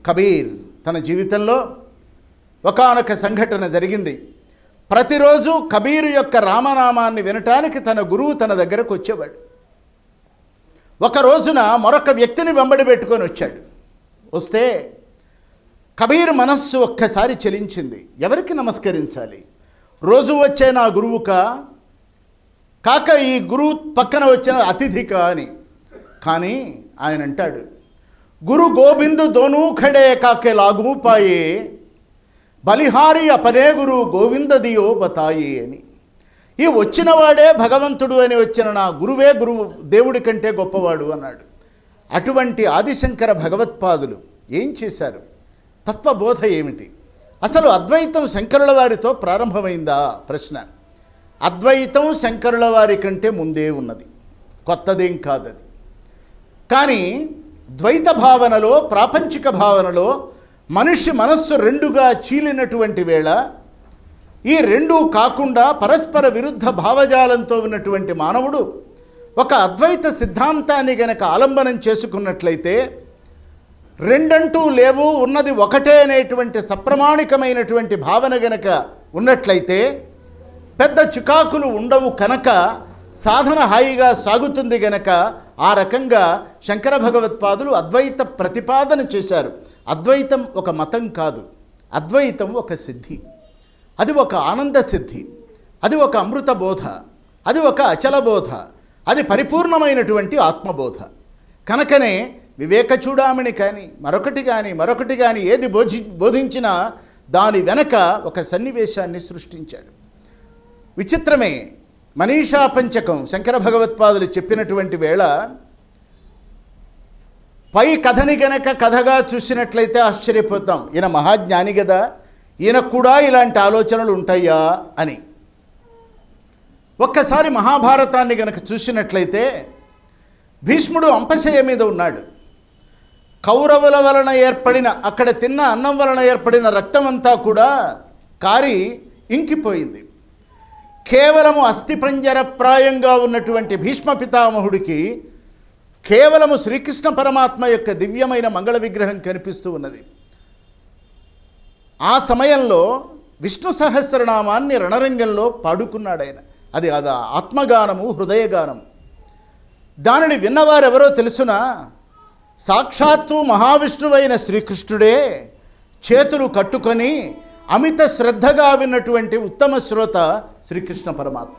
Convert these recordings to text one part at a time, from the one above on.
కబీర్ తన జీవితంలో ఒకానొక సంఘటన జరిగింది ప్రతిరోజు కబీరు యొక్క రామనామాన్ని వినటానికి తన గురువు తన దగ్గరకు వచ్చేవాడు ఒక రోజున మరొక వ్యక్తిని వెంబడి పెట్టుకొని వచ్చాడు వస్తే కబీర్ మనస్సు ఒక్కసారి చెలించింది ఎవరికి నమస్కరించాలి రోజు వచ్చే నా గురువుకా కాక ఈ గురువు పక్కన వచ్చిన అతిథికా అని కానీ ఆయన అంటాడు గురు గోబిందు దోనూ ఖడే కాకే లాగు పాయే బలిహారి అపనే గురు గోవిందదియో బతాయి అని ఈ వచ్చినవాడే భగవంతుడు అని వచ్చిన నా గురువే గురువు దేవుడి కంటే గొప్పవాడు అన్నాడు అటువంటి ఆదిశంకర భగవత్పాదులు ఏం చేశారు తత్వబోధ ఏమిటి అసలు అద్వైతం శంకరుల వారితో ప్రారంభమైందా ప్రశ్న అద్వైతం శంకరుల వారి కంటే ముందే ఉన్నది కొత్తదేం కాదది కానీ ద్వైత భావనలో ప్రాపంచిక భావనలో మనిషి మనస్సు రెండుగా చీలినటువంటి వేళ ఈ రెండూ కాకుండా పరస్పర విరుద్ధ భావజాలంతో ఉన్నటువంటి మానవుడు ఒక అద్వైత సిద్ధాంతాన్ని గనక ఆలంబనం చేసుకున్నట్లయితే రెండంటూ లేవు ఉన్నది ఒకటే అనేటువంటి సప్రమాణికమైనటువంటి భావన గనక ఉన్నట్లయితే పెద్ద చికాకులు ఉండవు కనుక సాధన హాయిగా సాగుతుంది గనక ఆ రకంగా శంకర భగవత్పాదులు అద్వైత ప్రతిపాదన చేశారు అద్వైతం ఒక మతం కాదు అద్వైతం ఒక సిద్ధి అది ఒక ఆనంద సిద్ధి అది ఒక అమృత బోధ అది ఒక అచల బోధ అది పరిపూర్ణమైనటువంటి ఆత్మబోధ కనుకనే వివేక చూడామణి కానీ మరొకటి కానీ మరొకటి కానీ ఏది బోధి బోధించినా దాని వెనక ఒక సన్నివేశాన్ని సృష్టించాడు విచిత్రమే మనీషా పంచకం శంకర భగవత్పాదులు చెప్పినటువంటి వేళ పై కథని గనక కథగా చూసినట్లయితే ఆశ్చర్యపోతాం ఈయన మహాజ్ఞాని కదా ఈయనకు కూడా ఇలాంటి ఆలోచనలు ఉంటాయా అని ఒక్కసారి మహాభారతాన్ని గనక చూసినట్లయితే భీష్ముడు అంపశయ మీద ఉన్నాడు కౌరవుల వలన ఏర్పడిన అక్కడ తిన్న అన్నం వలన ఏర్పడిన రక్తం అంతా కూడా కారి ఇంకిపోయింది కేవలము అస్థిపంజరప్రాయంగా ఉన్నటువంటి భీష్మ పితామహుడికి కేవలము శ్రీకృష్ణ పరమాత్మ యొక్క దివ్యమైన మంగళ విగ్రహం కనిపిస్తూ ఉన్నది ఆ సమయంలో విష్ణు సహస్రనామాన్ని రణరంగంలో పాడుకున్నాడు ఆయన అది అది ఆత్మగానము హృదయగానము దానిని విన్నవారెవరో తెలుసునా సాక్షాత్తు మహావిష్ణువైన శ్రీకృష్ణుడే చేతులు కట్టుకొని అమిత శ్రద్ధగా విన్నటువంటి ఉత్తమ శ్రోత శ్రీకృష్ణ పరమాత్మ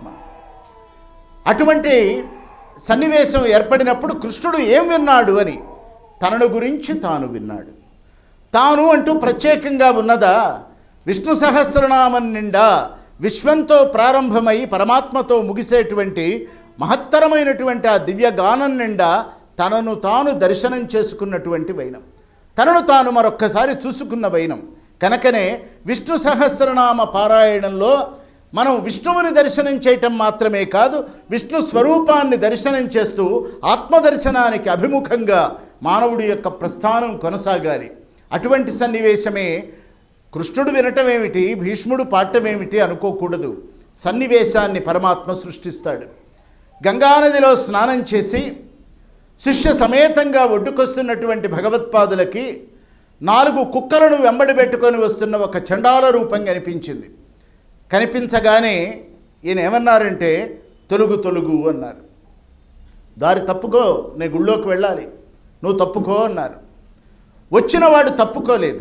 అటువంటి సన్నివేశం ఏర్పడినప్పుడు కృష్ణుడు ఏం విన్నాడు అని తనను గురించి తాను విన్నాడు తాను అంటూ ప్రత్యేకంగా ఉన్నదా విష్ణు సహస్రనామం నిండా విశ్వంతో ప్రారంభమై పరమాత్మతో ముగిసేటువంటి మహత్తరమైనటువంటి ఆ దివ్య గానం నిండా తనను తాను దర్శనం చేసుకున్నటువంటి వైనం తనను తాను మరొక్కసారి చూసుకున్న వైనం కనుకనే విష్ణు సహస్రనామ పారాయణంలో మనం విష్ణువుని దర్శనం చేయటం మాత్రమే కాదు విష్ణు స్వరూపాన్ని దర్శనం చేస్తూ ఆత్మదర్శనానికి అభిముఖంగా మానవుడి యొక్క ప్రస్థానం కొనసాగాలి అటువంటి సన్నివేశమే కృష్ణుడు వినటం ఏమిటి భీష్ముడు పాడటం ఏమిటి అనుకోకూడదు సన్నివేశాన్ని పరమాత్మ సృష్టిస్తాడు గంగానదిలో స్నానం చేసి శిష్య సమేతంగా ఒడ్డుకొస్తున్నటువంటి భగవత్పాదులకి నాలుగు కుక్కలను వెంబడి పెట్టుకొని వస్తున్న ఒక చండాల రూపం కనిపించింది కనిపించగానే ఈయన ఏమన్నారంటే తొలుగు తొలుగు అన్నారు దారి తప్పుకో నేను గుళ్ళోకి వెళ్ళాలి నువ్వు తప్పుకో అన్నారు వచ్చినవాడు తప్పుకోలేదు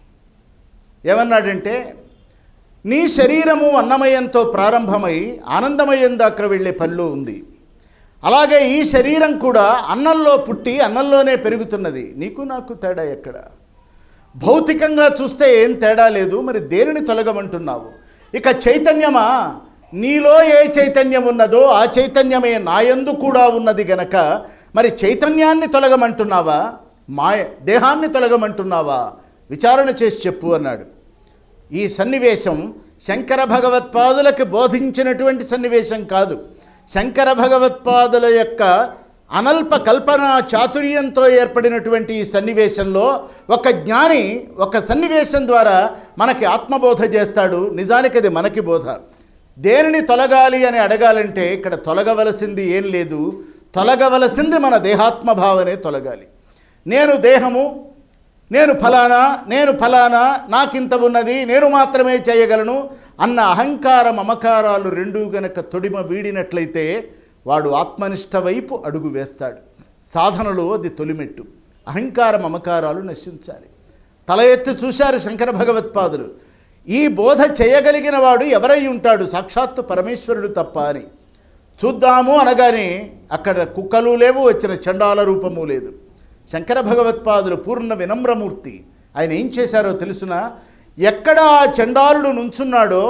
ఏమన్నాడంటే నీ శరీరము అన్నమయంతో ప్రారంభమై ఆనందమయం దాకా వెళ్ళే పనిలో ఉంది అలాగే ఈ శరీరం కూడా అన్నంలో పుట్టి అన్నంలోనే పెరుగుతున్నది నీకు నాకు తేడా ఎక్కడ భౌతికంగా చూస్తే ఏం తేడా లేదు మరి దేనిని తొలగమంటున్నావు ఇక చైతన్యమా నీలో ఏ చైతన్యం ఉన్నదో ఆ చైతన్యమే నాయందు కూడా ఉన్నది గనక మరి చైతన్యాన్ని తొలగమంటున్నావా మాయ దేహాన్ని తొలగమంటున్నావా విచారణ చేసి చెప్పు అన్నాడు ఈ సన్నివేశం శంకర భగవత్పాదులకు బోధించినటువంటి సన్నివేశం కాదు శంకర భగవత్పాదుల యొక్క అనల్ప కల్పన చాతుర్యంతో ఏర్పడినటువంటి ఈ సన్నివేశంలో ఒక జ్ఞాని ఒక సన్నివేశం ద్వారా మనకి ఆత్మబోధ చేస్తాడు నిజానికి అది మనకి బోధ దేనిని తొలగాలి అని అడగాలంటే ఇక్కడ తొలగవలసింది ఏం లేదు తొలగవలసింది మన దేహాత్మభావనే తొలగాలి నేను దేహము నేను ఫలానా నేను ఫలానా నాకింత ఉన్నది నేను మాత్రమే చేయగలను అన్న అహంకార మమకారాలు రెండూ గనక తొడిమ వీడినట్లయితే వాడు ఆత్మనిష్ట వైపు అడుగు వేస్తాడు సాధనలో అది తొలిమెట్టు అహంకార మమకారాలు నశించాలి తల ఎత్తి చూశారు శంకర భగవత్పాదులు ఈ బోధ చేయగలిగిన వాడు ఎవరై ఉంటాడు సాక్షాత్తు పరమేశ్వరుడు తప్ప అని చూద్దాము అనగానే అక్కడ కుక్కలు లేవు వచ్చిన చండాల రూపము లేదు శంకర భగవత్పాదులు పూర్ణ వినమ్రమూర్తి ఆయన ఏం చేశారో తెలుసునా ఎక్కడ ఆ చండాలుడు నుంచున్నాడో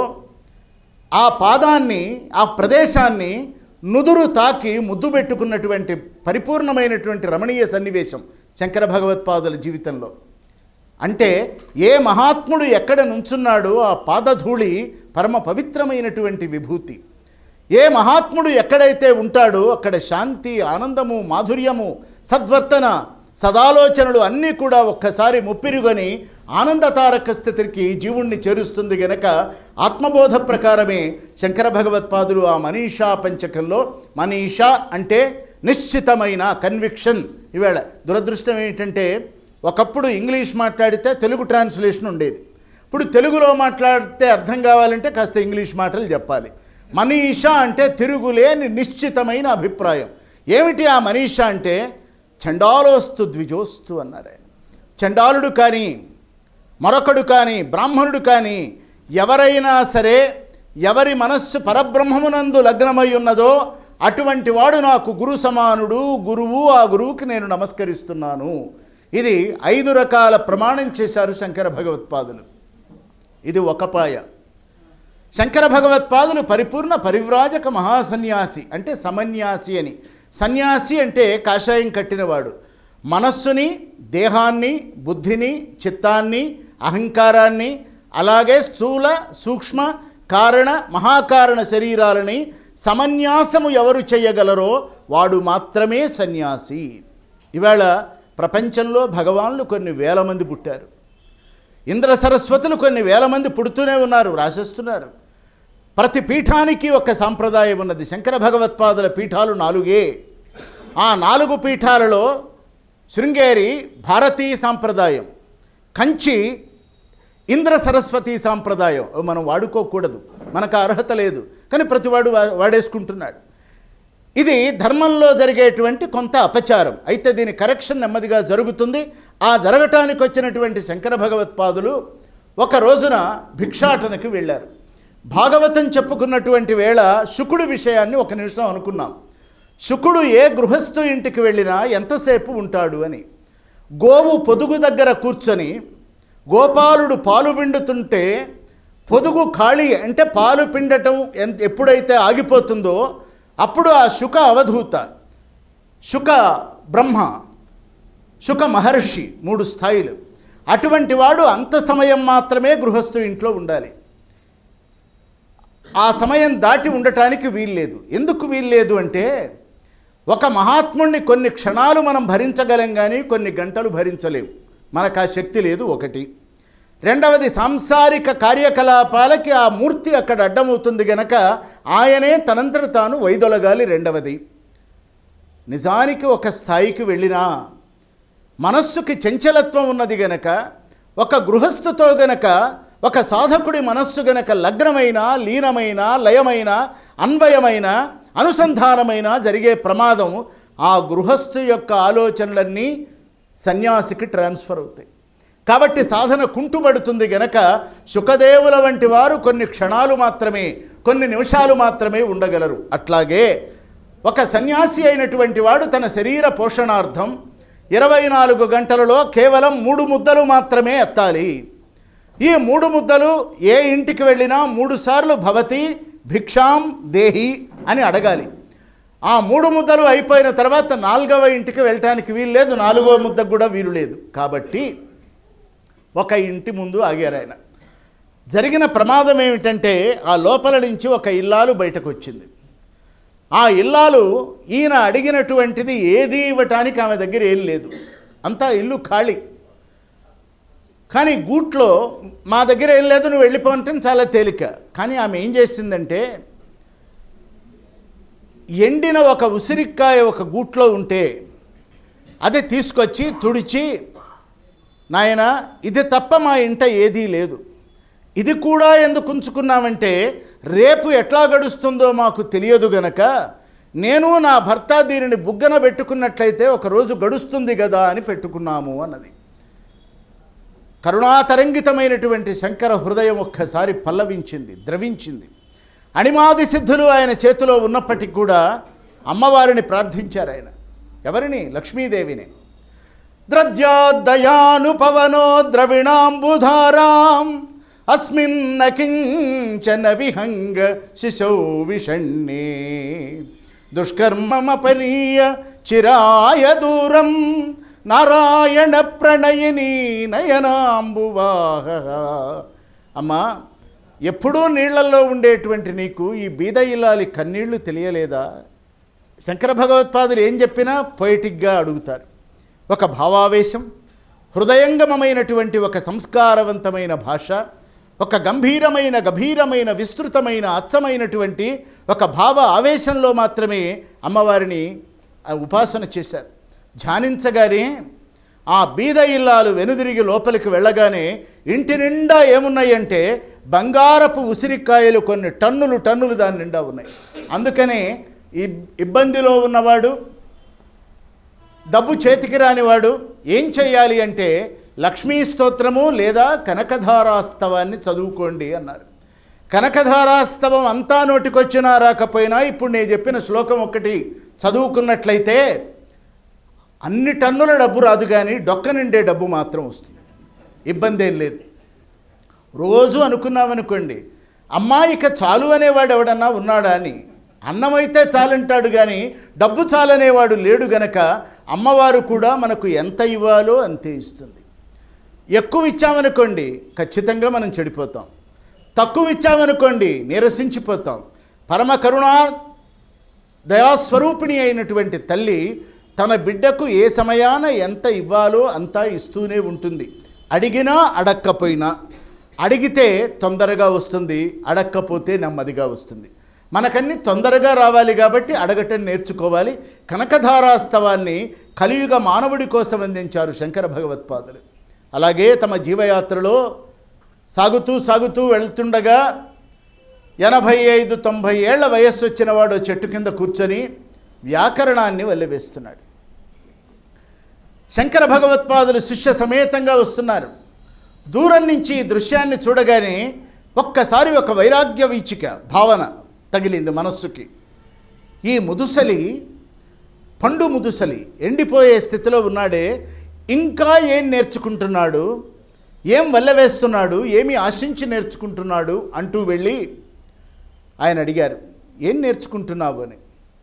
ఆ పాదాన్ని ఆ ప్రదేశాన్ని నుదురు తాకి ముద్దు పెట్టుకున్నటువంటి పరిపూర్ణమైనటువంటి రమణీయ సన్నివేశం శంకర భగవత్పాదుల జీవితంలో అంటే ఏ మహాత్ముడు ఎక్కడ నుంచున్నాడో ఆ పాదధూళి పరమ పవిత్రమైనటువంటి విభూతి ఏ మహాత్ముడు ఎక్కడైతే ఉంటాడో అక్కడ శాంతి ఆనందము మాధుర్యము సద్వర్తన సదాలోచనలు అన్నీ కూడా ఒక్కసారి ముప్పిరుగని ఆనందతారక స్థితికి జీవుణ్ణి చేరుస్తుంది గనక ఆత్మబోధ ప్రకారమే శంకర భగవత్పాదులు ఆ మనీషా పంచకంలో మనీషా అంటే నిశ్చితమైన కన్విక్షన్ ఈవేళ దురదృష్టం ఏంటంటే ఒకప్పుడు ఇంగ్లీష్ మాట్లాడితే తెలుగు ట్రాన్స్లేషన్ ఉండేది ఇప్పుడు తెలుగులో మాట్లాడితే అర్థం కావాలంటే కాస్త ఇంగ్లీష్ మాటలు చెప్పాలి మనీష అంటే తిరుగులేని నిశ్చితమైన అభిప్రాయం ఏమిటి ఆ మనీష అంటే చండాలోస్తు ద్విజోస్తు అన్నారు ఆయన చండాలుడు కానీ మరొకడు కానీ బ్రాహ్మణుడు కానీ ఎవరైనా సరే ఎవరి మనస్సు పరబ్రహ్మమునందు లగ్నమై ఉన్నదో అటువంటి వాడు నాకు గురు సమానుడు గురువు ఆ గురువుకి నేను నమస్కరిస్తున్నాను ఇది ఐదు రకాల ప్రమాణం చేశారు శంకర భగవత్పాదులు ఇది ఒక పాయ శంకర భగవత్పాదులు పరిపూర్ణ పరివ్రాజక మహాసన్యాసి అంటే సమన్యాసి అని సన్యాసి అంటే కాషాయం కట్టినవాడు మనస్సుని దేహాన్ని బుద్ధిని చిత్తాన్ని అహంకారాన్ని అలాగే స్థూల సూక్ష్మ కారణ మహాకారణ శరీరాలని సమన్యాసము ఎవరు చేయగలరో వాడు మాత్రమే సన్యాసి ఇవాళ ప్రపంచంలో భగవాన్లు కొన్ని వేల మంది పుట్టారు ఇంద్ర సరస్వతులు కొన్ని వేల మంది పుడుతూనే ఉన్నారు రాసేస్తున్నారు ప్రతి పీఠానికి ఒక సాంప్రదాయం ఉన్నది శంకర భగవత్పాదుల పీఠాలు నాలుగే ఆ నాలుగు పీఠాలలో శృంగేరి భారతీయ సాంప్రదాయం కంచి ఇంద్ర సరస్వతి సాంప్రదాయం అవి మనం వాడుకోకూడదు మనకు ఆ అర్హత లేదు కానీ ప్రతివాడు వా- వాడేసుకుంటున్నాడు ఇది ధర్మంలో జరిగేటువంటి కొంత అపచారం అయితే దీని కరెక్షన్ నెమ్మదిగా జరుగుతుంది ఆ జరగటానికి వచ్చినటువంటి శంకర భగవత్పాదులు ఒక రోజున భిక్షాటనకి వెళ్ళారు భాగవతం చెప్పుకున్నటువంటి వేళ శుకుడు విషయాన్ని ఒక నిమిషం అనుకున్నాం శుకుడు ఏ గృహస్థు ఇంటికి వెళ్ళినా ఎంతసేపు ఉంటాడు అని గోవు పొదుగు దగ్గర కూర్చొని గోపాలుడు పాలు పిండుతుంటే పొదుగు ఖాళీ అంటే పాలు పిండటం ఎంత ఎప్పుడైతే ఆగిపోతుందో అప్పుడు ఆ శుక అవధూత శుక బ్రహ్మ శుక మహర్షి మూడు స్థాయిలు అటువంటి వాడు అంత సమయం మాత్రమే గృహస్థు ఇంట్లో ఉండాలి ఆ సమయం దాటి ఉండటానికి వీల్లేదు ఎందుకు వీల్లేదు అంటే ఒక మహాత్ముణ్ణి కొన్ని క్షణాలు మనం భరించగలం కానీ కొన్ని గంటలు భరించలేం మనకు ఆ శక్తి లేదు ఒకటి రెండవది సాంసారిక కార్యకలాపాలకి ఆ మూర్తి అక్కడ అడ్డమవుతుంది గనక ఆయనే తనంతట తాను వైదొలగాలి రెండవది నిజానికి ఒక స్థాయికి వెళ్ళినా మనస్సుకి చంచలత్వం ఉన్నది గనక ఒక గృహస్థుతో గనక ఒక సాధకుడి మనస్సు గనక లగ్నమైన లీనమైన లయమైన అన్వయమైన అనుసంధానమైన జరిగే ప్రమాదం ఆ గృహస్థు యొక్క ఆలోచనలన్నీ సన్యాసికి ట్రాన్స్ఫర్ అవుతాయి కాబట్టి సాధన కుంటుపడుతుంది గనక సుఖదేవుల వంటి వారు కొన్ని క్షణాలు మాత్రమే కొన్ని నిమిషాలు మాత్రమే ఉండగలరు అట్లాగే ఒక సన్యాసి అయినటువంటి వాడు తన శరీర పోషణార్థం ఇరవై నాలుగు గంటలలో కేవలం మూడు ముద్దలు మాత్రమే ఎత్తాలి ఈ మూడు ముద్దలు ఏ ఇంటికి వెళ్ళినా మూడు సార్లు భవతి భిక్షాం దేహి అని అడగాలి ఆ మూడు ముద్దలు అయిపోయిన తర్వాత నాలుగవ ఇంటికి వెళ్ళటానికి వీలు లేదు నాలుగవ ముద్దకు కూడా వీలు లేదు కాబట్టి ఒక ఇంటి ముందు ఆగారు ఆయన జరిగిన ప్రమాదం ఏమిటంటే ఆ లోపల నుంచి ఒక ఇల్లాలు బయటకు వచ్చింది ఆ ఇల్లాలు ఈయన అడిగినటువంటిది ఏది ఇవ్వటానికి ఆమె దగ్గర ఏం లేదు అంతా ఇల్లు ఖాళీ కానీ గూట్లో మా దగ్గర ఏం లేదు నువ్వు వెళ్ళిపోవటం చాలా తేలిక కానీ ఆమె ఏం చేసిందంటే ఎండిన ఒక ఉసిరికాయ ఒక గూట్లో ఉంటే అది తీసుకొచ్చి తుడిచి నాయన ఇది తప్ప మా ఇంట ఏదీ లేదు ఇది కూడా ఎందుకు ఉంచుకున్నామంటే రేపు ఎట్లా గడుస్తుందో మాకు తెలియదు గనక నేను నా భర్త దీనిని బుగ్గన పెట్టుకున్నట్లయితే ఒకరోజు గడుస్తుంది కదా అని పెట్టుకున్నాము అన్నది కరుణాతరంగితమైనటువంటి శంకర హృదయం ఒక్కసారి పల్లవించింది ద్రవించింది అణిమాది సిద్ధులు ఆయన చేతిలో ఉన్నప్పటికీ కూడా అమ్మవారిని ప్రార్థించారు ఆయన ఎవరిని లక్ష్మీదేవిని ద్రజ్యాదయానుపవనో ద్రవిణాంబుధారాం అస్మిన్న కించన విహంగ శిశౌ విషణ్ణే దుష్కర్మమపనీయ చిరాయ దూరం నారాయణ ప్రణయిని నయనాంబువాహ అమ్మా ఎప్పుడూ నీళ్లలో ఉండేటువంటి నీకు ఈ బీద ఇల్లాలి కన్నీళ్లు తెలియలేదా శంకర భగవత్పాదులు ఏం చెప్పినా పొయిటిక్గా అడుగుతారు ఒక భావావేశం హృదయంగమమైనటువంటి ఒక సంస్కారవంతమైన భాష ఒక గంభీరమైన గభీరమైన విస్తృతమైన అచ్చమైనటువంటి ఒక భావ ఆవేశంలో మాత్రమే అమ్మవారిని ఆ ఉపాసన చేశారు ధ్యానించగానే ఆ బీద ఇల్లాలు వెనుదిరిగి లోపలికి వెళ్ళగానే ఇంటి నిండా ఏమున్నాయంటే బంగారపు ఉసిరికాయలు కొన్ని టన్నులు టన్నులు దాని నిండా ఉన్నాయి అందుకనే ఇబ్- ఇబ్బందిలో ఉన్నవాడు డబ్బు చేతికి రానివాడు ఏం చేయాలి అంటే లక్ష్మీ స్తోత్రము లేదా కనకధారాస్తవాన్ని చదువుకోండి అన్నారు కనకధారాస్తవం అంతా నోటికొచ్చినా రాకపోయినా ఇప్పుడు నేను చెప్పిన శ్లోకం ఒకటి చదువుకున్నట్లయితే అన్ని టన్నుల డబ్బు రాదు కానీ డొక్క నిండే డబ్బు మాత్రం వస్తుంది ఇబ్బంది ఏం లేదు రోజు అనుకున్నామనుకోండి అమ్మా ఇక చాలు అనేవాడు ఎవడన్నా ఉన్నాడా అని అన్నమైతే చాలంటాడు కానీ డబ్బు చాలనేవాడు లేడు గనక అమ్మవారు కూడా మనకు ఎంత ఇవ్వాలో అంతే ఇస్తుంది ఎక్కువ ఇచ్చామనుకోండి ఖచ్చితంగా మనం చెడిపోతాం తక్కువ ఇచ్చామనుకోండి నీరసించిపోతాం పరమ కరుణా దయాస్వరూపిణి అయినటువంటి తల్లి తన బిడ్డకు ఏ సమయాన ఎంత ఇవ్వాలో అంతా ఇస్తూనే ఉంటుంది అడిగినా అడక్కపోయినా అడిగితే తొందరగా వస్తుంది అడక్కపోతే నెమ్మదిగా వస్తుంది మనకన్నీ తొందరగా రావాలి కాబట్టి అడగటం నేర్చుకోవాలి కనకధారాస్తవాన్ని కలియుగ మానవుడి కోసం అందించారు శంకర భగవత్పాదులు అలాగే తమ జీవయాత్రలో సాగుతూ సాగుతూ వెళ్తుండగా ఎనభై ఐదు తొంభై ఏళ్ల వయస్సు వచ్చిన వాడు చెట్టు కింద కూర్చొని వ్యాకరణాన్ని వల్లెవేస్తున్నాడు శంకర భగవత్పాదులు శిష్య సమేతంగా వస్తున్నారు దూరం నుంచి ఈ దృశ్యాన్ని చూడగానే ఒక్కసారి ఒక వైరాగ్య వీచిక భావన తగిలింది మనస్సుకి ఈ ముదుసలి పండు ముదుసలి ఎండిపోయే స్థితిలో ఉన్నాడే ఇంకా ఏం నేర్చుకుంటున్నాడు ఏం వల్లవేస్తున్నాడు ఏమి ఆశించి నేర్చుకుంటున్నాడు అంటూ వెళ్ళి ఆయన అడిగారు ఏం నేర్చుకుంటున్నావు అని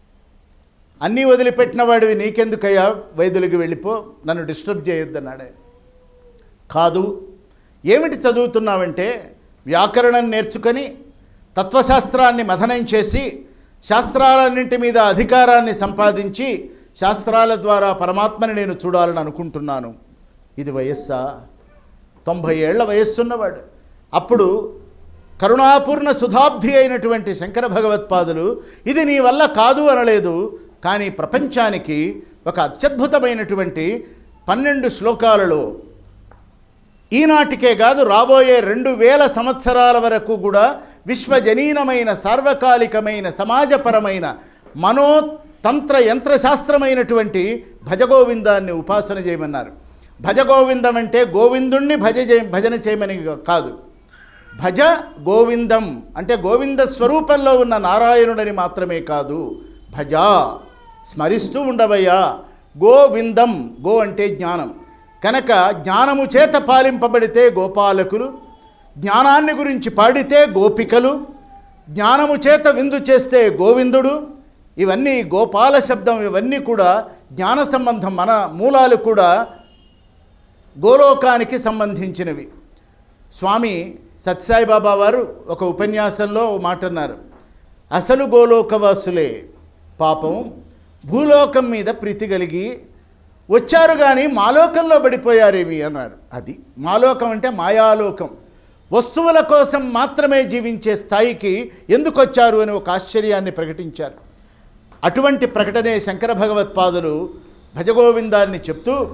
అన్నీ వదిలిపెట్టిన వాడివి నీకెందుకయ్యా వైద్యులకి వెళ్ళిపో నన్ను డిస్టర్బ్ చేయొద్దన్నాడు ఆయన కాదు ఏమిటి చదువుతున్నావంటే వ్యాకరణం నేర్చుకొని తత్వశాస్త్రాన్ని మథనం చేసి శాస్త్రాలన్నింటి మీద అధికారాన్ని సంపాదించి శాస్త్రాల ద్వారా పరమాత్మని నేను చూడాలని అనుకుంటున్నాను ఇది వయస్సా తొంభై ఏళ్ల వయస్సున్నవాడు అప్పుడు కరుణాపూర్ణ సుధాబ్ధి అయినటువంటి శంకర భగవత్పాదులు ఇది నీ వల్ల కాదు అనలేదు కానీ ప్రపంచానికి ఒక అత్యద్భుతమైనటువంటి పన్నెండు శ్లోకాలలో ఈనాటికే కాదు రాబోయే రెండు వేల సంవత్సరాల వరకు కూడా విశ్వజనీనమైన సార్వకాలికమైన సమాజపరమైన మనోతంత్ర యంత్రశాస్త్రమైనటువంటి భజగోవిందాన్ని ఉపాసన చేయమన్నారు భజగోవిందం అంటే గోవిందుణ్ణి భజ చే- భజన చేయమని కాదు భజ గోవిందం అంటే గోవింద స్వరూపంలో ఉన్న నారాయణుడని మాత్రమే కాదు భజ స్మరిస్తూ ఉండవయ్యా గోవిందం గో అంటే జ్ఞానం కనుక జ్ఞానము చేత పాలింపబడితే గోపాలకులు జ్ఞానాన్ని గురించి పాడితే గోపికలు జ్ఞానము చేత విందు చేస్తే గోవిందుడు ఇవన్నీ గోపాల శబ్దం ఇవన్నీ కూడా జ్ఞాన సంబంధం మన మూలాలు కూడా గోలోకానికి సంబంధించినవి స్వామి సత్సాయిబాబా వారు ఒక ఉపన్యాసంలో ఓ మాట అన్నారు అసలు గోలోకవాసులే పాపం భూలోకం మీద ప్రీతి కలిగి వచ్చారు కానీ మాలోకంలో పడిపోయారేమి అన్నారు అది మాలోకం అంటే మాయాలోకం వస్తువుల కోసం మాత్రమే జీవించే స్థాయికి ఎందుకు వచ్చారు అని ఒక ఆశ్చర్యాన్ని ప్రకటించారు అటువంటి ప్రకటనే శంకర భగవత్పాదులు భజగోవిందాన్ని చెప్తూ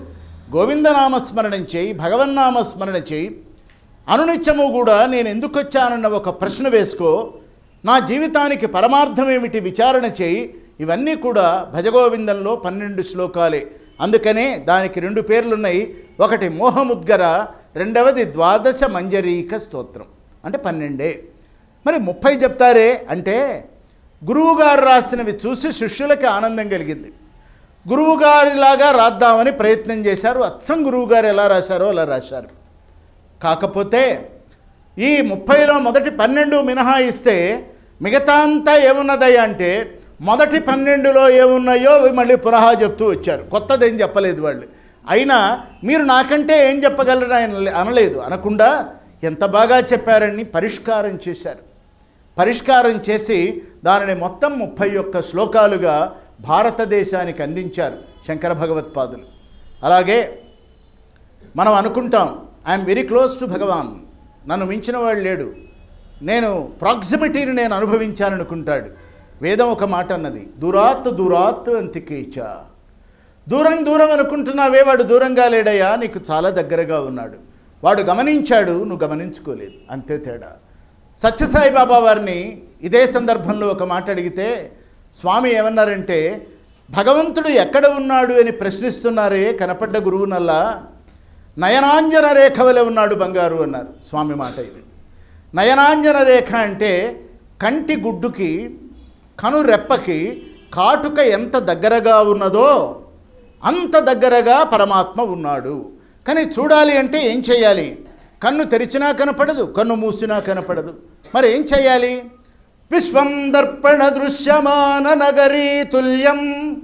గోవిందనామస్మరణ చేయి భగవన్నామస్మరణ చేయి అనునిత్యము కూడా నేను ఎందుకు వచ్చానన్న ఒక ప్రశ్న వేసుకో నా జీవితానికి పరమార్థం ఏమిటి విచారణ చేయి ఇవన్నీ కూడా భజగోవిందంలో పన్నెండు శ్లోకాలే అందుకనే దానికి రెండు పేర్లున్నాయి ఒకటి మోహముద్గర రెండవది ద్వాదశ మంజరీక స్తోత్రం అంటే పన్నెండే మరి ముప్పై చెప్తారే అంటే గురువుగారు రాసినవి చూసి శిష్యులకి ఆనందం కలిగింది గురువుగారిలాగా రాద్దామని ప్రయత్నం చేశారు అచ్చం గురువుగారు ఎలా రాశారో అలా రాశారు కాకపోతే ఈ ముప్పైలో మొదటి పన్నెండు మినహాయిస్తే మిగతా అంతా ఏమున్నదయ్యా అంటే మొదటి పన్నెండులో ఏమున్నాయో అవి మళ్ళీ పునః చెప్తూ వచ్చారు కొత్తదేం చెప్పలేదు వాళ్ళు అయినా మీరు నాకంటే ఏం చెప్పగలరు ఆయన అనలేదు అనకుండా ఎంత బాగా చెప్పారని పరిష్కారం చేశారు పరిష్కారం చేసి దానిని మొత్తం ముప్పై ఒక్క శ్లోకాలుగా భారతదేశానికి అందించారు శంకర భగవత్పాదులు అలాగే మనం అనుకుంటాం I'm very close to Bhagavan నన్ను మించిన వాడు లేడు నేను ప్రాక్సిమిటీని నేను అనుభవించాననుకుంటాడు వేదం ఒక మాట అన్నది దూరాత్ దూరాత్ అంతికేచ దూరం దూరం అనుకుంటున్నావే వాడు దూరంగా లేడయ్యా నీకు చాలా దగ్గరగా ఉన్నాడు వాడు గమనించాడు నువ్వు గమనించుకోలేదు అంతే తేడా సత్యసాయి బాబా వారిని ఇదే సందర్భంలో ఒక మాట అడిగితే స్వామి ఏమన్నారంటే భగవంతుడు ఎక్కడ ఉన్నాడు అని ప్రశ్నిస్తున్నారే కనపడ్డ గురువునల్లా నయనాంజన రేఖ వలె ఉన్నాడు బంగారు అన్నారు స్వామి మాట ఇది నయనాంజన రేఖ అంటే కంటి గుడ్డుకి కను రెప్పకి కాటుక ఎంత దగ్గరగా ఉన్నదో అంత దగ్గరగా పరమాత్మ ఉన్నాడు కానీ చూడాలి అంటే ఏం చేయాలి కన్ను తెరిచినా కనపడదు కన్ను మూసినా కనపడదు మరి ఏం చేయాలి విశ్వం దర్పణ దృశ్యమాన నగరీ తుల్యం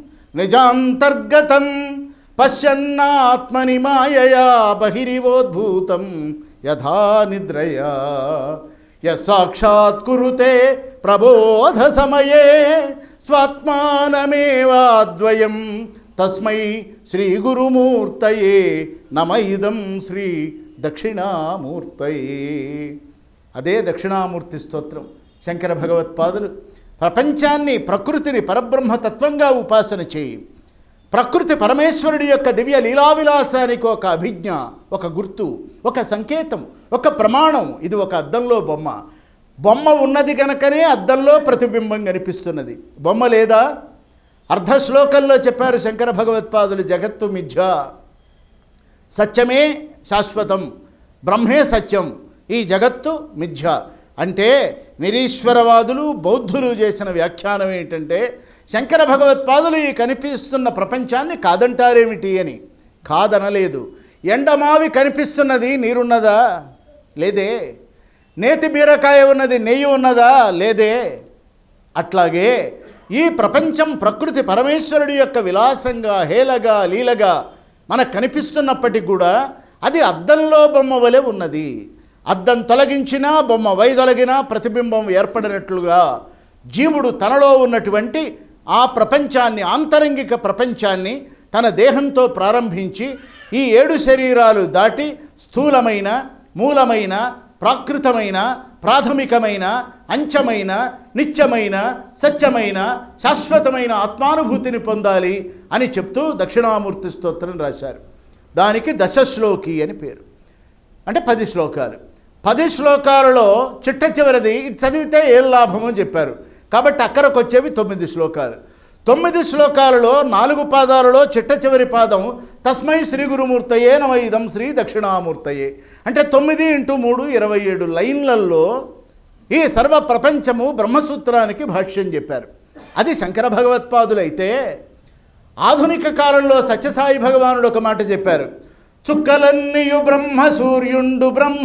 నిజాంతర్గతం పశ్యన్నాత్మని మాయయా బహిరివోద్భూతం యథా నిద్రయా య సాక్షాత్ కురుతే ప్రబోధ సమయే స్వాత్మానమేవాద్వయం తస్మై శ్రీ గురుమూర్తయే నమ ఇదం శ్రీ దక్షిణామూర్తయే అదే దక్షిణామూర్తి స్తోత్రం శంకర భగవత్పాదులు ప్రపంచాన్ని ప్రకృతిని పరబ్రహ్మతత్వంగా ఉపాసన చేయి ప్రకృతి పరమేశ్వరుడి యొక్క దివ్య లీలావిలాసానికి ఒక అభిజ్ఞ ఒక గుర్తు ఒక సంకేతం ఒక ప్రమాణం ఇది ఒక అద్దంలో బొమ్మ బొమ్మ ఉన్నది కనుకనే అద్దంలో ప్రతిబింబం కనిపిస్తున్నది బొమ్మ లేదా అర్ధ శ్లోకంలో చెప్పారు శంకర భగవత్పాదులు జగత్తు మిథ్య సత్యమే శాశ్వతం బ్రహ్మే సత్యం ఈ జగత్తు మిథ్య అంటే నిరీశ్వరవాదులు బౌద్ధులు చేసిన వ్యాఖ్యానం ఏంటంటే శంకర భగవత్పాదులు ఈ కనిపిస్తున్న ప్రపంచాన్ని కాదంటారేమిటి అని కాదనలేదు ఎండమావి కనిపిస్తున్నది నీరున్నదా లేదే నేతి బీరకాయ ఉన్నది నెయ్యి ఉన్నదా లేదే అట్లాగే ఈ ప్రపంచం ప్రకృతి పరమేశ్వరుడి యొక్క విలాసంగా హేలగా లీలగా మనకు కనిపిస్తున్నప్పటికీ కూడా అది అద్దంలో బొమ్మ వలె ఉన్నది అద్దం తొలగించినా బొమ్మ వైదొలగినా ప్రతిబింబం ఏర్పడినట్లుగా జీవుడు తనలో ఉన్నటువంటి ఆ ప్రపంచాన్ని ఆంతరంగిక ప్రపంచాన్ని తన దేహంతో ప్రారంభించి ఈ ఏడు శరీరాలు దాటి స్థూలమైన మూలమైన ప్రాకృతమైన ప్రాథమికమైన అంచమైన నిత్యమైన సత్యమైన శాశ్వతమైన ఆత్మానుభూతిని పొందాలి అని చెప్తూ దక్షిణామూర్తి స్తోత్రం రాశారు దానికి దశశ్లోకి అని పేరు అంటే పది శ్లోకాలు పది శ్లోకాలలో చిట్ట చివరిది ఇది చదివితే ఏం లాభమో చెప్పారు కాబట్టి అక్కడికి వచ్చేవి తొమ్మిది శ్లోకాలు తొమ్మిది శ్లోకాలలో నాలుగు పాదాలలో చిట్ట చివరి పాదం తస్మై శ్రీ గురుమూర్తయే నమ ఇదం శ్రీ దక్షిణామూర్తయే అంటే తొమ్మిది ఇంటూ మూడు ఇరవై ఏడు లైన్లలో ఈ సర్వ ప్రపంచము బ్రహ్మసూత్రానికి భాష్యం చెప్పారు అది శంకర భగవత్పాదులైతే ఆధునిక కాలంలో సత్యసాయి భగవానుడు ఒక మాట చెప్పారు చుక్కలన్నీయు బ్రహ్మ సూర్యుండు బ్రహ్మ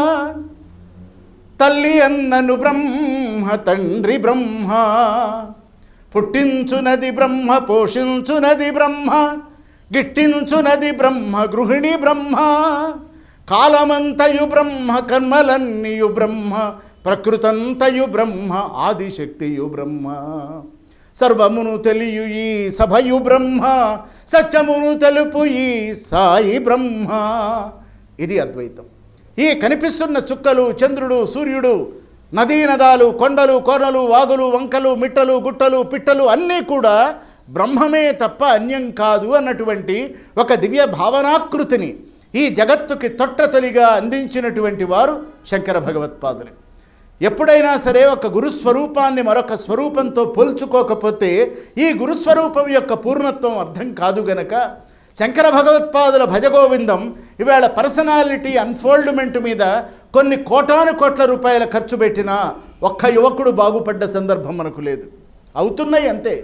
తల్లి అన్నను బ్రహ్మ తండ్రి బ్రహ్మ పుట్టించునది బ్రహ్మ పోషించునది బ్రహ్మ గిట్టించునది బ్రహ్మ గృహిణి బ్రహ్మ కాలమంతయు బ్రహ్మ కర్మలన్నీయు బ్రహ్మ ప్రకృతంతయు బ్రహ్మ ఆదిశక్తియు బ్రహ్మ సర్వమును తెలియు ఈ సభయు బ్రహ్మ సత్యమును తెలుపు ఈ సాయి బ్రహ్మ ఇది అద్వైతం ఈ కనిపిస్తున్న చుక్కలు చంద్రుడు సూర్యుడు నదీ నదాలు కొండలు కోనలు వాగులు వంకలు మిట్టలు గుట్టలు పిట్టలు అన్నీ కూడా బ్రహ్మమే తప్ప అన్యం కాదు అన్నటువంటి ఒక దివ్య భావనాకృతిని ఈ జగత్తుకి తొట్టతొలిగా అందించినటువంటి వారు శంకర భగవత్పాదులు ఎప్పుడైనా సరే ఒక గురుస్వరూపాన్ని మరొక స్వరూపంతో పోల్చుకోకపోతే ఈ గురుస్వరూపం యొక్క పూర్ణత్వం అర్థం కాదు గనక శంకర భగవత్పాదుల భజగోవిందం ఇవాళ పర్సనాలిటీ అన్ఫోల్డ్మెంట్ మీద కొన్ని కోటాను కోట్ల రూపాయల ఖర్చు పెట్టినా ఒక్క యువకుడు బాగుపడ్డ సందర్భం మనకు లేదు అవుతున్నాయి అంతే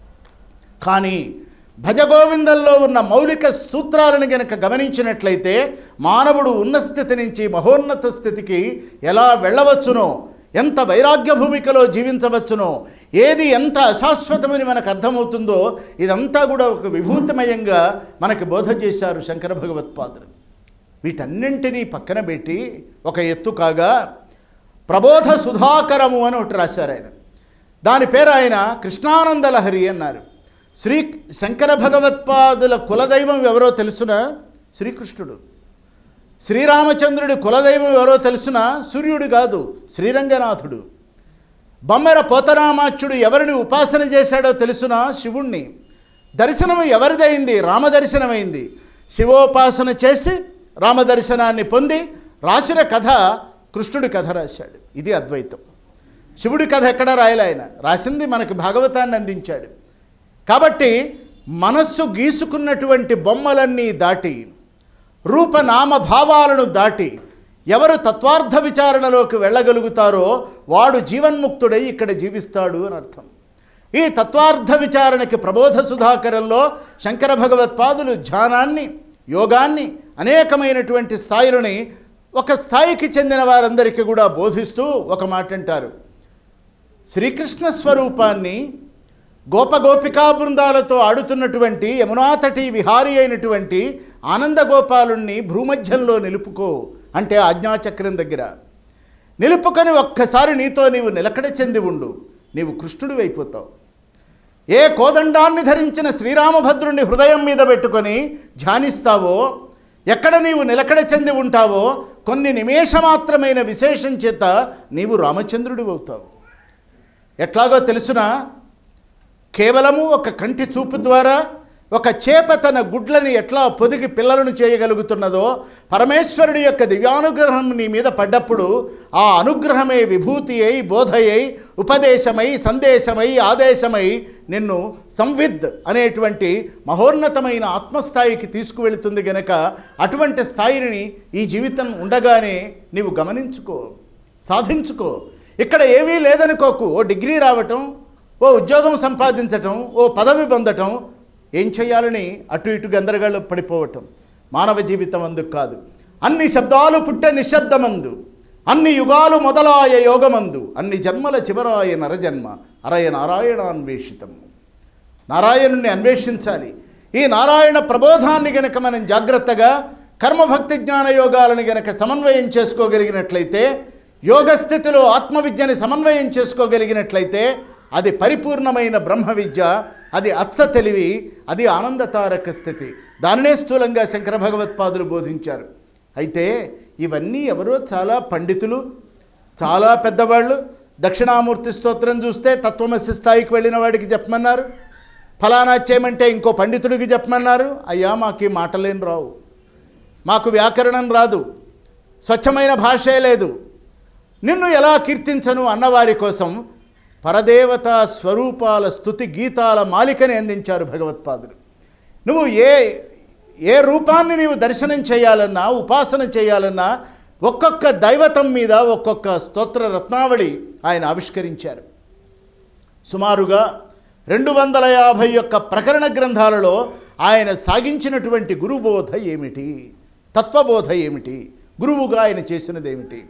కానీ భజగోవిందంలో ఉన్న మౌలిక సూత్రాలను గనక గమనించినట్లయితే మానవుడు ఉన్న స్థితి నుంచి మహోన్నత స్థితికి ఎలా వెళ్ళవచ్చునో ఎంత వైరాగ్య భూమికలో జీవించవచ్చునో ఏది ఎంత అశాశ్వతమని మనకు అర్థమవుతుందో ఇదంతా కూడా ఒక విభూతిమయంగా మనకి బోధ చేశారు శంకర భగవత్పాదులు వీటన్నింటినీ పక్కన పెట్టి ఒక ఎత్తు కాగా ప్రబోధ సుధాకరము అని ఒకటి రాశారు ఆయన దాని పేరు ఆయన కృష్ణానంద లహరి అన్నారు శ్రీ శంకర భగవత్పాదుల కులదైవం ఎవరో తెలుసునా శ్రీకృష్ణుడు శ్రీరామచంద్రుడి కులదైవం ఎవరో తెలుసునా సూర్యుడు కాదు శ్రీరంగనాథుడు బొమ్మెర పోతరామాచ్యుడు ఎవరిని ఉపాసన చేశాడో తెలుసునా శివుణ్ణి దర్శనం ఎవరిదైంది రామదర్శనమైంది శివోపాసన చేసి రామదర్శనాన్ని పొంది రాసిన కథ కృష్ణుడి కథ రాశాడు ఇది అద్వైతం శివుడి కథ ఎక్కడ రాయలే ఆయన రాసింది మనకి భాగవతాన్ని అందించాడు కాబట్టి మనస్సు గీసుకున్నటువంటి బొమ్మలన్నీ దాటి రూపనామ భావాలను దాటి ఎవరు తత్వార్థ విచారణలోకి వెళ్ళగలుగుతారో వాడు జీవన్ముక్తుడై ఇక్కడ జీవిస్తాడు అని అర్థం ఈ తత్వార్థ విచారణకి ప్రబోధ సుధాకరంలో శంకర భగవత్పాదులు ధ్యానాన్ని యోగాన్ని అనేకమైనటువంటి స్థాయిలని ఒక స్థాయికి చెందిన వారందరికీ కూడా బోధిస్తూ ఒక మాట అంటారు శ్రీకృష్ణ స్వరూపాన్ని గోపగోపికా బృందాలతో ఆడుతున్నటువంటి యమునాతటి విహారి అయినటువంటి ఆనందగోపాలుణ్ణి భూమధ్యంలో నిలుపుకో అంటే ఆజ్ఞాచక్రం దగ్గర నిలుపుకొని ఒక్కసారి నీతో నీవు నిలకడ చెంది ఉండు నీవు కృష్ణుడు అయిపోతావు ఏ కోదండాన్ని ధరించిన శ్రీరామభద్రుని హృదయం మీద పెట్టుకొని ధ్యానిస్తావో ఎక్కడ నీవు నిలకడ చెంది ఉంటావో కొన్ని నిమేషమాత్రమైన విశేషం చేత నీవు రామచంద్రుడు అవుతావు ఎట్లాగో తెలుసునా కేవలము ఒక కంటి చూపు ద్వారా ఒక చేప తన గుడ్లని ఎట్లా పొదిగి పిల్లలను చేయగలుగుతున్నదో పరమేశ్వరుడి యొక్క దివ్యానుగ్రహం నీ మీద పడ్డప్పుడు ఆ అనుగ్రహమే విభూతి అయి బోధయై ఉపదేశమై సందేశమై ఆదేశమై నిన్ను సంవిద్ అనేటువంటి మహోన్నతమైన ఆత్మస్థాయికి తీసుకువెళుతుంది గనక అటువంటి స్థాయిని ఈ జీవితం ఉండగానే నీవు గమనించుకో సాధించుకో ఇక్కడ ఏమీ లేదనుకోకు ఓ డిగ్రీ రావటం ఓ ఉద్యోగం సంపాదించటం ఓ పదవి పొందటం ఏం చేయాలని అటు ఇటు గందరగాళ్ళు పడిపోవటం మానవ జీవితం అందుకు కాదు అన్ని శబ్దాలు పుట్టే నిశ్శబ్దమందు అన్ని యుగాలు మొదలాయ యోగమందు అన్ని జన్మల చివరాయ నరజన్మ అరయ నారాయణాన్వేషితం నారాయణుణ్ణి అన్వేషించాలి ఈ నారాయణ ప్రబోధాన్ని గనక మనం జాగ్రత్తగా కర్మభక్తి జ్ఞాన యోగాలను గనక సమన్వయం చేసుకోగలిగినట్లయితే యోగ స్థితిలో ఆత్మవిద్యని సమన్వయం చేసుకోగలిగినట్లయితే అది పరిపూర్ణమైన బ్రహ్మ విద్య అది అచ్చ తెలివి అది ఆనందతారక స్థితి దానినే స్థూలంగా శంకర భగవత్పాదులు బోధించారు అయితే ఇవన్నీ ఎవరో చాలా పండితులు చాలా పెద్దవాళ్ళు దక్షిణామూర్తి స్తోత్రం చూస్తే తత్వమసి స్థాయికి వెళ్ళిన వాడికి చెప్పమన్నారు ఫలానా చేయమంటే ఇంకో పండితుడికి చెప్పమన్నారు అయ్యా మాకు ఈ మాటలేం రావు మాకు వ్యాకరణం రాదు స్వచ్ఛమైన భాషే లేదు నిన్ను ఎలా కీర్తించను అన్నవారి కోసం పరదేవతా స్వరూపాల స్థుతి గీతాల మాలికని అందించారు భగవత్పాదులు నువ్వు ఏ ఏ రూపాన్ని నీవు దర్శనం చేయాలన్నా ఉపాసన చేయాలన్నా ఒక్కొక్క దైవతం మీద ఒక్కొక్క స్తోత్ర రత్నావళి ఆయన ఆవిష్కరించారు సుమారుగా రెండు వందల యాభై యొక్క ప్రకరణ గ్రంథాలలో ఆయన సాగించినటువంటి గురుబోధ ఏమిటి తత్వబోధ ఏమిటి గురువుగా ఆయన చేసినది ఏమిటి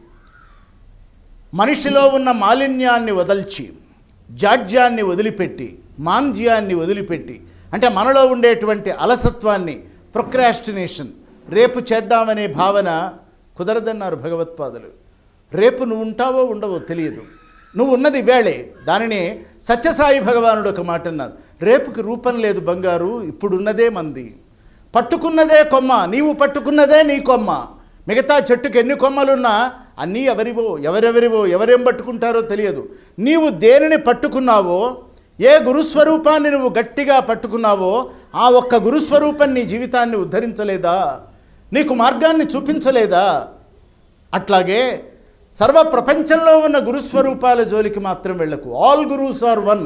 మనిషిలో ఉన్న మాలిన్యాన్ని వదల్చి జాడ్యాన్ని వదిలిపెట్టి మాంజ్యాన్ని వదిలిపెట్టి అంటే మనలో ఉండేటువంటి అలసత్వాన్ని ప్రొక్రాస్టినేషన్ రేపు చేద్దామనే భావన కుదరదన్నారు భగవత్పాదులు రేపు నువ్వు ఉంటావో ఉండవో తెలియదు నువ్వు ఉన్నది వేళే దానిని సత్యసాయి భగవానుడు ఒక మాట అన్నారు రేపుకి రూపం లేదు బంగారు ఇప్పుడున్నదే మంది పట్టుకున్నదే కొమ్మ నీవు పట్టుకున్నదే నీ కొమ్మ మిగతా చెట్టుకి ఎన్ని కొమ్మలున్నా అన్నీ ఎవరివో ఎవరెవరివో ఎవరేం పట్టుకుంటారో తెలియదు నీవు దేనిని పట్టుకున్నావో ఏ గురుస్వరూపాన్ని నువ్వు గట్టిగా పట్టుకున్నావో ఆ ఒక్క గురుస్వరూపం నీ జీవితాన్ని ఉద్ధరించలేదా నీకు మార్గాన్ని చూపించలేదా అట్లాగే సర్వ ప్రపంచంలో ఉన్న గురుస్వరూపాల జోలికి మాత్రం వెళ్ళకు ఆల్ గురూస్ ఆర్ వన్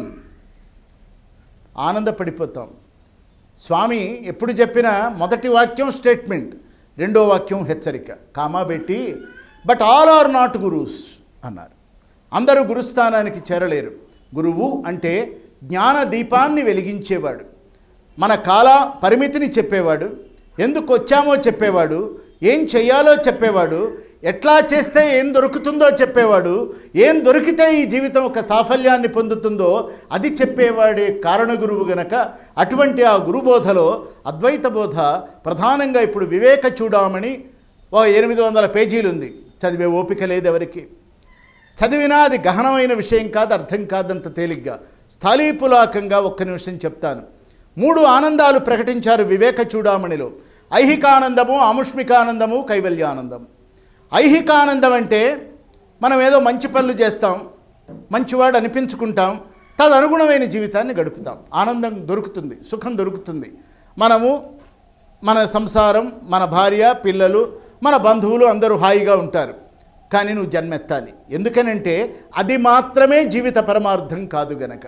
ఆనందపడిపోతాం స్వామి ఎప్పుడు చెప్పినా మొదటి వాక్యం స్టేట్మెంట్ రెండో వాక్యం హెచ్చరిక కామా పెట్టి but all are not gurus అన్నారు అందరూ గురుస్థానానికి చేరలేరు గురువు అంటే జ్ఞాన దీపాన్ని వెలిగించేవాడు మన కాల పరిమితిని చెప్పేవాడు ఎందుకు వచ్చామో చెప్పేవాడు ఏం చెయ్యాలో చెప్పేవాడు ఎట్లా చేస్తే ఏం దొరుకుతుందో చెప్పేవాడు ఏం దొరికితే ఈ జీవితం ఒక సాఫల్యాన్ని పొందుతుందో అది చెప్పేవాడే కారణ గురువు గనక అటువంటి ఆ గురుబోధలో అద్వైత బోధ ప్రధానంగా ఇప్పుడు వివేక చూడామని ఓ ఎనిమిది వందల పేజీలు ఉంది చదివే ఓపిక లేదు ఎవరికి చదివినా అది గహనమైన విషయం కాదు అర్థం కాదంత తేలిగ్గా స్థాళీపులాకంగా ఒక్క నిమిషం చెప్తాను మూడు ఆనందాలు ప్రకటించారు వివేక చూడామణిలో ఐహికానందము ఆముష్మికానందము కైవల్యానందము ఐహికానందం అంటే మనం ఏదో మంచి పనులు చేస్తాం మంచివాడు అనిపించుకుంటాం తదనుగుణమైన జీవితాన్ని గడుపుతాం ఆనందం దొరుకుతుంది సుఖం దొరుకుతుంది మనము మన సంసారం మన భార్య పిల్లలు మన బంధువులు అందరూ హాయిగా ఉంటారు కానీ నువ్వు జన్మెత్తాలి ఎందుకనంటే అది మాత్రమే జీవిత పరమార్థం కాదు గనక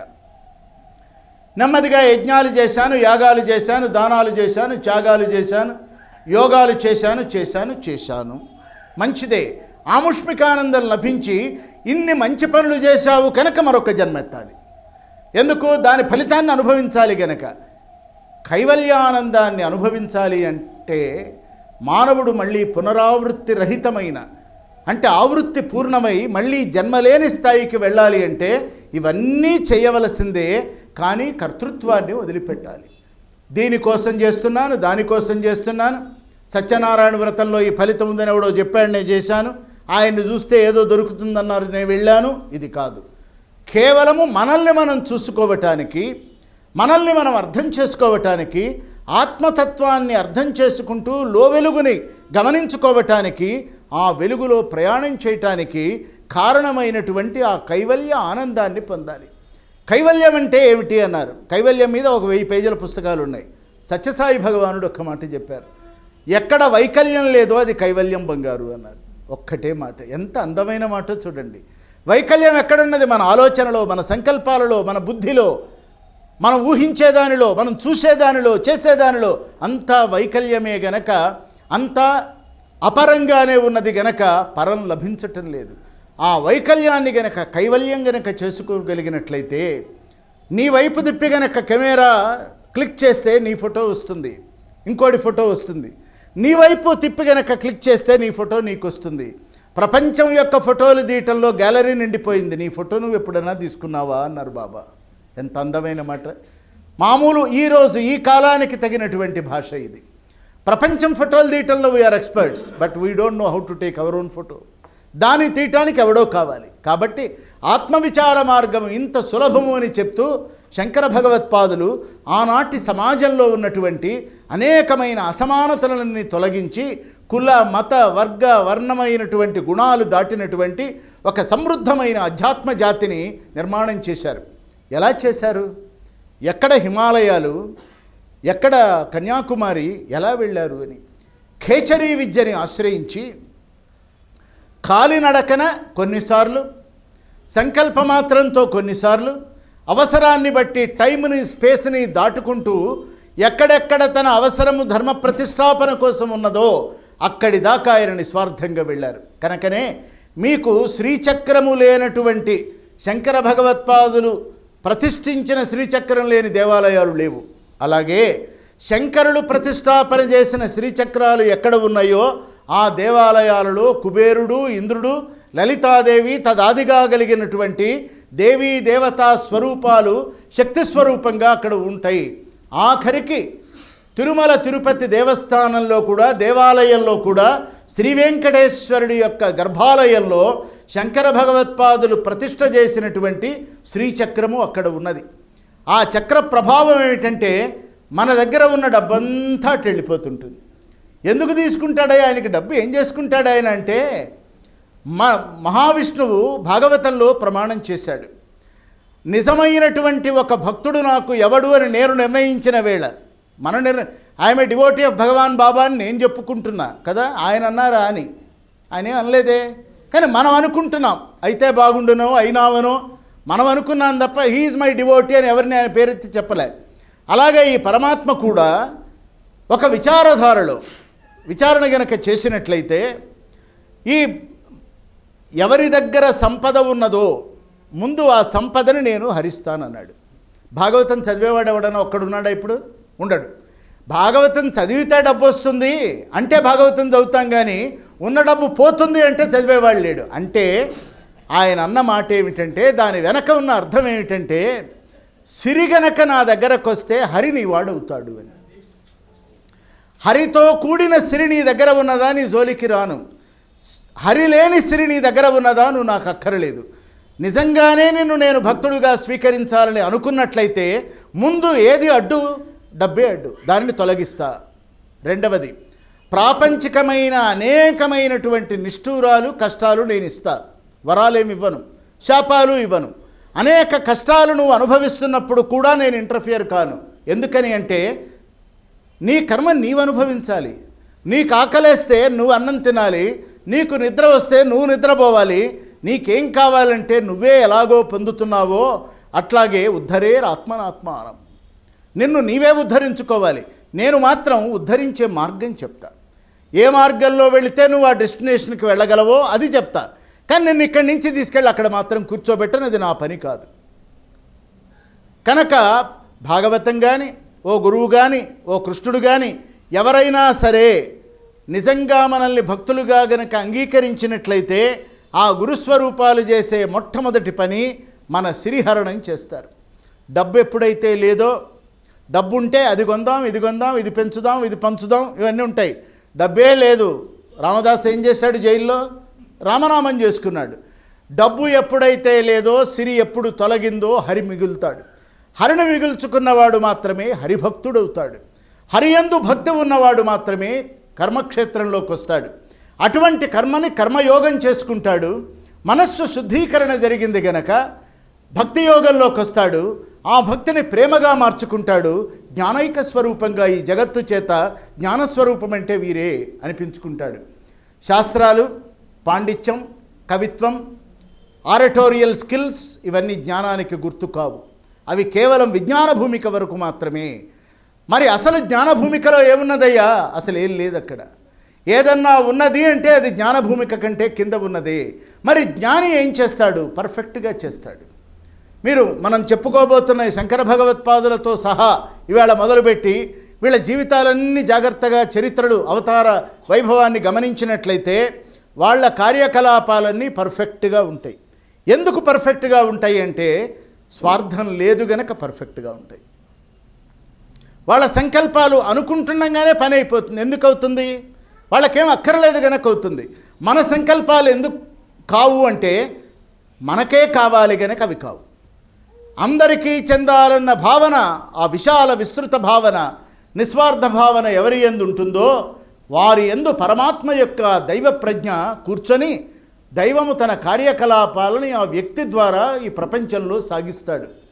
నెమ్మదిగా యజ్ఞాలు చేశాను యాగాలు చేశాను దానాలు చేశాను త్యాగాలు చేశాను యోగాలు చేశాను చేశాను చేశాను మంచిదే ఆముష్మికానందం లభించి ఇన్ని మంచి పనులు చేశావు కనుక మరొక జన్మెత్తాలి ఎందుకు దాని ఫలితాన్ని అనుభవించాలి గనక కైవల్యానందాన్ని అనుభవించాలి అంటే మానవుడు మళ్ళీ పునరావృత్తి రహితమైన అంటే ఆవృత్తి పూర్ణమై మళ్ళీ జన్మలేని స్థాయికి వెళ్ళాలి అంటే ఇవన్నీ చేయవలసిందే కానీ కర్తృత్వాన్ని వదిలిపెట్టాలి దీనికోసం చేస్తున్నాను దానికోసం చేస్తున్నాను సత్యనారాయణ వ్రతంలో ఈ ఫలితం ఉందని ఎవడో చెప్పాడు నేను చేశాను ఆయన్ని చూస్తే ఏదో దొరుకుతుందన్నారు నేను వెళ్ళాను ఇది కాదు కేవలము మనల్ని మనం చూసుకోవటానికి మనల్ని మనం అర్థం చేసుకోవటానికి ఆత్మతత్వాన్ని అర్థం చేసుకుంటూ లో వెలుగుని గమనించుకోవటానికి ఆ వెలుగులో ప్రయాణం చేయటానికి కారణమైనటువంటి ఆ కైవల్య ఆనందాన్ని పొందాలి కైవల్యం అంటే ఏమిటి అన్నారు కైవల్యం మీద ఒక వెయ్యి పేజీల పుస్తకాలు ఉన్నాయి సత్యసాయి భగవానుడు ఒక్క మాట చెప్పారు ఎక్కడ వైకల్యం లేదో అది కైవల్యం బంగారు అన్నారు ఒక్కటే మాట ఎంత అందమైన మాట చూడండి వైకల్యం ఎక్కడున్నది మన ఆలోచనలో మన సంకల్పాలలో మన బుద్ధిలో మనం ఊహించేదానిలో మనం చూసేదానిలో చేసేదానిలో అంతా వైకల్యమే గనక అంతా అపరంగానే ఉన్నది గనక పరం లభించటం లేదు ఆ వైకల్యాన్ని గనక కైవల్యం గనక చేసుకోగలిగినట్లయితే నీ వైపు తిప్పి గనక కెమెరా క్లిక్ చేస్తే నీ ఫోటో వస్తుంది ఇంకోటి ఫోటో వస్తుంది నీ వైపు తిప్పి గనక క్లిక్ చేస్తే నీ ఫోటో నీకు వస్తుంది ప్రపంచం యొక్క ఫోటోలు తీయటంలో గ్యాలరీ నిండిపోయింది నీ ఫోటో నువ్వు ఎప్పుడైనా తీసుకున్నావా అన్నారు బాబా ఎంత అందమైన మాట మామూలు ఈరోజు ఈ కాలానికి తగినటువంటి భాష ఇది ప్రపంచం ఫోటోలు తీయటంలో we are experts but we don't know how to take our own photo దాన్ని తీయటానికి ఎవడో కావాలి కాబట్టి ఆత్మవిచార మార్గం ఇంత సులభము అని చెప్తూ శంకర భగవత్పాదులు ఆనాటి సమాజంలో ఉన్నటువంటి అనేకమైన అసమానతలన్నీ తొలగించి కుల మత వర్గ వర్ణమైనటువంటి గుణాలు దాటినటువంటి ఒక సమృద్ధమైన అధ్యాత్మ జాతిని నిర్మాణం చేశారు ఎలా చేశారు ఎక్కడ హిమాలయాలు ఎక్కడ కన్యాకుమారి ఎలా వెళ్ళారు అని ఖేచరీ విద్యని ఆశ్రయించి కాలినడకన కొన్నిసార్లు సంకల్పమాత్రంతో కొన్నిసార్లు అవసరాన్ని బట్టి టైంని స్పేస్ని దాటుకుంటూ ఎక్కడెక్కడ తన అవసరము ధర్మ ప్రతిష్టాపన కోసం ఉన్నదో అక్కడి దాకా ఆయన నిస్వార్థంగా వెళ్ళారు కనుకనే మీకు శ్రీచక్రము లేనటువంటి శంకర భగవత్పాదులు ప్రతిష్ఠించిన శ్రీచక్రం లేని దేవాలయాలు లేవు అలాగే శంకరులు ప్రతిష్టాపన చేసిన శ్రీచక్రాలు ఎక్కడ ఉన్నాయో ఆ దేవాలయాలలో కుబేరుడు ఇంద్రుడు లలితాదేవి తదాదిగా కలిగినటువంటి దేవీ దేవతా స్వరూపాలు శక్తి స్వరూపంగా అక్కడ ఉంటాయి ఆఖరికి తిరుమల తిరుపతి దేవస్థానంలో కూడా దేవాలయంలో కూడా శ్రీ వెంకటేశ్వరుడి యొక్క గర్భాలయంలో శంకర భగవత్పాదులు ప్రతిష్ఠ చేసినటువంటి శ్రీచక్రము అక్కడ ఉన్నది ఆ చక్ర ప్రభావం ఏమిటంటే మన దగ్గర ఉన్న డబ్బంతా అటు వెళ్ళిపోతుంటుంది ఎందుకు తీసుకుంటాడా ఆయనకి డబ్బు ఏం చేసుకుంటాడు ఆయన అంటే మా మహావిష్ణువు భాగవతంలో ప్రమాణం చేశాడు నిజమైనటువంటి ఒక భక్తుడు నాకు ఎవడు అని నేను నిర్ణయించిన వేళ మన నిర్ణ I'm a devotee of Bhagavan Baba అని నేను చెప్పుకుంటున్నా కదా ఆయన అన్నారా అని ఆయన ఏం అనలేదే కానీ మనం అనుకుంటున్నాం అయితే బాగుండునో అయినావనో మనం అనుకున్నాం తప్ప హీఈ్ మై డివోటీ అని ఎవరిని ఆయన పేరెత్తి చెప్పలే అలాగే ఈ పరమాత్మ కూడా ఒక విచారధారలో విచారణ గనక చేసినట్లయితే ఈ ఎవరి దగ్గర సంపద ఉన్నదో ముందు ఆ సంపదని నేను హరిస్తానన్నాడు భాగవతం చదివేవాడు ఎవడన్నా ఒక్కడున్నాడా ఇప్పుడు ఉండడు భాగవతం చదివితే డబ్బు వస్తుంది అంటే భాగవతం చదువుతాం కానీ ఉన్న డబ్బు పోతుంది అంటే చదివేవాడు లేడు అంటే ఆయన అన్న మాట ఏమిటంటే దాని వెనక ఉన్న అర్థం ఏమిటంటే సిరి గనక నా దగ్గరకు వస్తే హరి నీ వాడవుతాడు అని హరితో కూడిన సిరి నీ దగ్గర ఉన్నదా నీ జోలికి రాను హరి లేని సిరి నీ దగ్గర ఉన్నదా నువ్వు నాకు అక్కరలేదు నిజంగానే నిన్ను నేను భక్తుడిగా స్వీకరించాలని అనుకున్నట్లయితే ముందు ఏది అడ్డు డబ్బే అడ్డు దానిని తొలగిస్తా రెండవది ప్రాపంచికమైన అనేకమైనటువంటి నిష్ఠూరాలు కష్టాలు నేను ఇస్తా వరాలేమి ఇవ్వను శాపాలు ఇవ్వను అనేక కష్టాలు నువ్వు అనుభవిస్తున్నప్పుడు కూడా నేను ఇంటర్ఫియర్ కాను ఎందుకని అంటే నీ కర్మ నీవు అనుభవించాలి నీకు ఆకలేస్తే నువ్వు అన్నం తినాలి నీకు నిద్ర వస్తే నువ్వు నిద్రపోవాలి నీకేం కావాలంటే నువ్వే ఎలాగో పొందుతున్నావో అట్లాగే ఉద్ధరేర్ ఆత్మనాత్మానం నిన్ను నీవే ఉద్ధరించుకోవాలి నేను మాత్రం ఉద్ధరించే మార్గం చెప్తా ఏ మార్గంలో వెళితే నువ్వు ఆ డెస్టినేషన్కి వెళ్ళగలవో అది చెప్తా కానీ నిన్ను ఇక్కడి నుంచి తీసుకెళ్ళి అక్కడ మాత్రం కూర్చోబెట్టను అది నా పని కాదు కనుక భాగవతం కానీ ఓ గురువు కానీ ఓ కృష్ణుడు కానీ ఎవరైనా సరే నిజంగా మనల్ని భక్తులుగా గనక అంగీకరించినట్లయితే ఆ గురుస్వరూపాలు చేసే మొట్టమొదటి పని మన సిరిహరణం చేస్తారు డబ్బు ఎప్పుడైతే లేదో డబ్బు ఉంటే అది కొందాం ఇది కొందాం ఇది పెంచుదాం ఇది పంచుదాం ఇవన్నీ ఉంటాయి డబ్బే లేదు రామదాస్ ఏం చేశాడు జైల్లో రామనామం చేసుకున్నాడు డబ్బు ఎప్పుడైతే లేదో సిరి ఎప్పుడు తొలగిందో హరి మిగులుతాడు హరిని మిగుల్చుకున్నవాడు మాత్రమే హరిభక్తుడవుతాడు హరియందు భక్తి ఉన్నవాడు మాత్రమే కర్మక్షేత్రంలోకి వస్తాడు అటువంటి కర్మని కర్మయోగం చేసుకుంటాడు మనస్సు శుద్ధీకరణ జరిగింది గనక భక్తి యోగంలోకి వస్తాడు ఆ భక్తిని ప్రేమగా మార్చుకుంటాడు జ్ఞానైక స్వరూపంగా ఈ జగత్తు చేత జ్ఞానస్వరూపం అంటే వీరే అనిపించుకుంటాడు శాస్త్రాలు పాండిత్యం కవిత్వం ఆరటోరియల్ స్కిల్స్ ఇవన్నీ జ్ఞానానికి గుర్తు కావు అవి కేవలం విజ్ఞాన భూమిక వరకు మాత్రమే మరి అసలు జ్ఞాన భూమికలో ఏమున్నదయ్యా అసలు ఏం లేదు అక్కడ ఏదన్నా ఉన్నది అంటే అది జ్ఞాన భూమిక కంటే కింద ఉన్నది మరి జ్ఞాని ఏం చేస్తాడు పర్ఫెక్ట్గా చేస్తాడు మీరు మనం చెప్పుకోబోతున్న ఈ శంకర భగవత్పాదులతో సహా ఇవాళ మొదలుపెట్టి వీళ్ళ జీవితాలన్నీ జాగ్రత్తగా చరిత్రలు అవతార వైభవాన్ని గమనించినట్లయితే వాళ్ళ కార్యకలాపాలన్నీ పర్ఫెక్ట్గా ఉంటాయి ఎందుకు పర్ఫెక్ట్గా ఉంటాయి అంటే స్వార్థం లేదు గనక పర్ఫెక్ట్గా ఉంటాయి వాళ్ళ సంకల్పాలు అనుకుంటుండగానే పని అయిపోతుంది ఎందుకు అవుతుంది వాళ్ళకేం అక్కర్లేదు గనక అవుతుంది మన సంకల్పాలు ఎందుకు కావు అంటే మనకే కావాలి గనక అవి కావు అందరికీ చెందాలన్న భావన ఆ విశాల విస్తృత భావన నిస్వార్థ భావన ఎవరి ఎందు ఉంటుందో వారి ఎందు పరమాత్మ యొక్క దైవ ప్రజ్ఞ కూర్చొని దైవము తన కార్యకలాపాలని ఆ వ్యక్తి ద్వారా ఈ ప్రపంచంలో సాగిస్తాడు